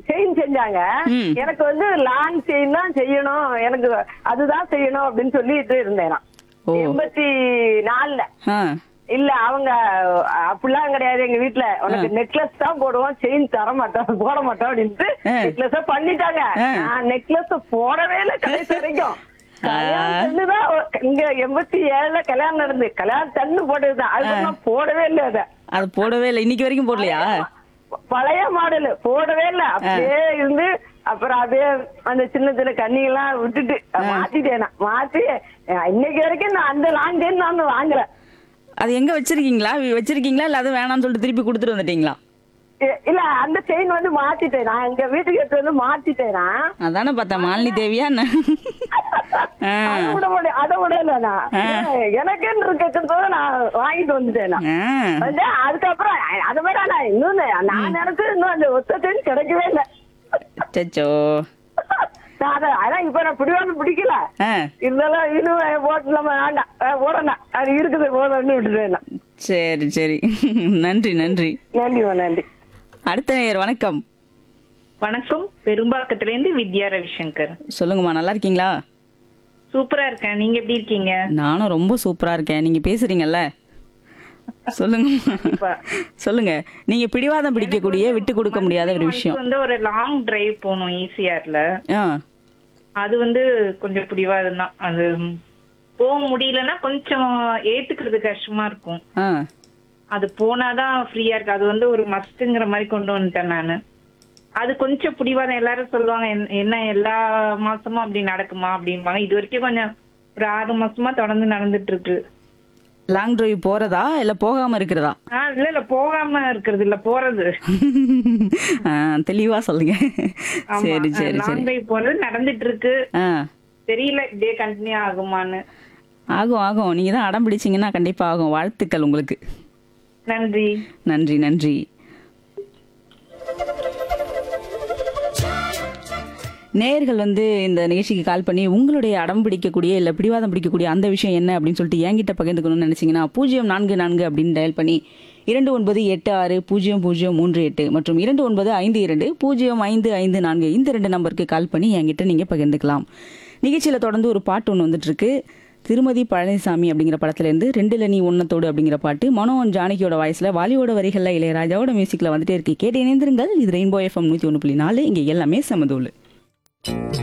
Chain செஞ்சாங்க ம். எனக்கு வந்து லாங் செயின் தான் செய்யணும் எனக்கு அதுதான் செய்யணும் அப்படின்னு சொல்லிட்டு இருந்தேன் நான். ஓ. எண்பத்தி நாலுல ஆ இல்ல அவங்க அப்படிலாம் கிடையாது எங்க வீட்டுல உனக்கு நெக்லஸ் தான் போடுவோம் செயின் தர மாட்டோம் போட மாட்டோம் அப்படின்ட்டு ஆ. நெக்லஸ் பண்ணிட்டாங்க ஆ. நான் நெக்லஸ் போடவே இல்லை கடைசி வரைக்கும் கல்யாணத்துலதான் ஒ- இங்க எண்பத்தி ஏழுல கல்யாணம் நடந்து கல்யாணம் தண்ணு போட்டதுதான் அதுக்கப்புறம் போடவே இல்லை அத அது போடவே இல்லை இன்னைக்கு வரைக்கும் போடலையா பழைய மாடல் போடவே இல்ல அப்படியே இருந்து அப்புறம் அப்படியே அந்த சின்ன சின்ன கண்ணியெல்லாம் விட்டுட்டு மாத்திட்டேன் நான். மாத்தி அஹ், இன்னைக்கு வரைக்கும் நான் அந்த லாங் செயின் நான் வாங்கல அது எங்க வச்சிருக்கீங்களா வி- வச்சிருக்கீங்களா இல்ல அது வேணாம்னு சொல்லிட்டு திருப்பி கொடுத்துட்டு வந்துட்டீங்களா இ- இல்ல அந்த செயின் வந்து மாத்திட்டேன் நான் எங்க வீட்டுக்கு எடுத்து வந்து மாத்திட்டேன் நான். அதானே பார்த்தேன் மாலினி தேவியா என்ன ஆ. அதை விட முடியும் அதை விடல நான் எனக்குன்னு இருக்கிறது நான் வாங்கிட்டு வந்துட்டேன் நான். ஆ. வந்து அதுக்கப்புறம் அ- அதை விட நான் இன்னும் நான் நினைச்சு இன்னும் அந்த ஒத்த செயின் கிடைக்கவே இல்லை அச்சச்சோ நான் அதை அதான் இப்ப நான் பிடிவாத பிடிக்கல ஆ இருந்தாலும் இன்னும் போட்டு நம்ம வேண்டாம் அஹ் போடணும் அது இருக்குது போதும்னு விட்டுட்டேன் நான். சரி சரி நன்றி நன்றி நன்றிமா நன்றி அடுத்த நேயர் வணக்கம் வணக்கம் பெரும்பாக்கத்துல இருந்து வித்யா ரவிசங்கர் சொல்லுங்கம்மா நல்லா இருக்கீங்களா சூப்பரா இருக்கேன் நீங்க எப்படி இருக்கீங்க நானும் ரொம்ப சூப்பரா இருக்கேன் நீங்க பேசுறீங்கல்ல சொல்லுங்கம்மா இப்ப சொல்லுங்க நீங்க பிடிவாதம் பிடிக்கக்கூடிய விட்டு கொடுக்க முடியாத ஒரு விஷயம் எனக்கு வந்து ஒரு லாங் டிரைவ் போகணும் ஈசிஆர்ல ஆ அது வந்து கொஞ்சம் பிடிவாதம் தான் அது போக முடியலன்னா கொஞ்சம் ஏத்துக்கிறது கஷ்டமா இருக்கும் ஆ அது போனாதான் ஃப்ரீயா இருக்கு அது வந்து ஒரு மஸ்ட்ங்கிற மாதிரி கொண்டு வந்துட்டேன் நானு அது கொஞ்சம் பிடிவாதம் எல்லாரும் சொல்லுவாங்க "என்ன- என்ன எல்லா மாசமும் அப்படி நடக்குமா அப்படிம்பாங்க இது வரைக்கும் கொஞ்சம் ஒரு ஆறு மாசமா தொடர்ந்து நடந்துட்டு இருக்கு லாங் டிரைவ் போறதா இல்ல போகாம இருக்கிறதா ஆ இல்ல இல்ல போகாம இருக்கிறது இல்ல போறது ஆ, தெளிவா சொல்லுங்க சரி சரி லாங் சரி டிரைவ் போறது நடந்துட்டு இருக்கு ஆ தெரியல இப்படியே கண்டினியூ ஆகுமான்னு ஆகும் ஆகும் நீங்க தான் அடம் பிடிச்சீங்கன்னா கண்டிப்பா ஆகும் வாழ்த்துக்கள் உங்களுக்கு நன்றி நன்றி நன்றி நேயர்கள் வந்து இந்த நிகழ்ச்சிக்கு கால் பண்ணி உங்களுடைய அடம் பிடிக்கக்கூடிய இல்லை பிடிவாதம் பிடிக்கக்கூடிய அந்த விஷயம் என்ன அப்படின்னு சொல்லிட்டு என்கிட்ட பகிர்ந்துக்கணும்னு நினைச்சீங்கன்னா பூஜ்ஜியம் நான்கு நான்கு அப்படின்னு டயல் பண்ணி இரண்டு ஒன்பது எட்டு ஆறு பூஜ்ஜியம் பூஜ்ஜியம் மூன்று எட்டு மற்றும் இரண்டு ஒன்பது ஐந்து இரண்டு பூஜ்ஜியம் ஐந்து ஐந்து நான்கு இந்த ரெண்டு நம்பருக்கு கால் பண்ணி என்கிட்ட நீங்கள் பகிர்ந்துக்கலாம் நிகழ்ச்சியில் தொடர்ந்து ஒரு பாட்டு ஒன்று வந்துட்டு இருக்கு திருமதி பழனிசாமி அப்படிங்கிற படத்துல இருந்து ரெண்டுல நீ ஒன்னத்தோடு அப்படிங்கிற பாட்டு மனோன் ஜானகியோட வாய்ஸ்ல வாலியோட வரிகள்ல இளையராஜாவோட மியூசிக்ல வந்துட்டே இருக்கு கேட்டு இணைந்திருங்கள் இது ரெயின்போ எஃப்எம் நூத்தி ஒன்று புள்ளி நாலு இங்க எல்லாமே சமதூள்